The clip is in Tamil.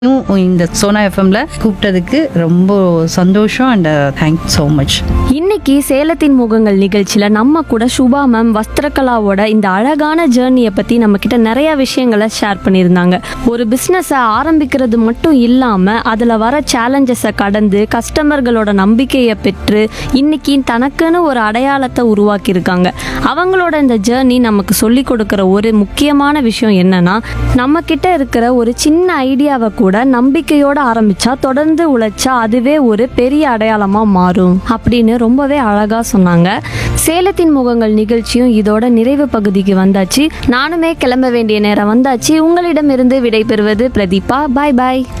இன்னும் இந்த சோனா எஃப்எம்ல கூப்பிட்டதுக்கு ரொம்ப சந்தோஷம் அண்ட் தேங்க் ஸோ மச் இன்னைக்கு சேலத்தின் முகங்கள் நிகழ்ச்சியில நம்ம கூட சுபா மேம் வஸ்திரகலாவோட இந்த அழகான ஜேர்னியை பத்தி நம்ம கிட்ட நிறைய விஷயங்களை ஷேர் பண்ணியிருந்தாங்க ஒரு பிஸ்னஸை ஆரம்பிக்கிறது மட்டும் இல்லாம அதுல வர சேலஞ்சஸை கடந்து கஸ்டமர்களோட நம்பிக்கையை பெற்று இன்னைக்கு தனக்குன்னு ஒரு அடையாளத்தை உருவாக்கியிருக்காங்க அவங்களோட இந்த ஜேர்னி நமக்கு சொல்லி கொடுக்குற ஒரு முக்கியமான விஷயம் என்னன்னா நம்ம கிட்ட இருக்கிற ஒரு சின்ன ஐடியாவை கூட நம்பிக்கையோட ஆரம்பிச்சா தொடர்ந்து உழைச்சா அதுவே ஒரு பெரிய அடையாளமா மாறும் அப்படின்னு ரொம்பவே அழகா சொன்னாங்க சேலத்தின் முகங்கள் நிகழ்ச்சியும் இதோட நிறைவு பகுதிக்கு வந்தாச்சு நானுமே கிளம்ப வேண்டிய நேரம் வந்தாச்சு உங்களிடமிருந்து விடைபெறுவது பிரதீபா பாய் பாய்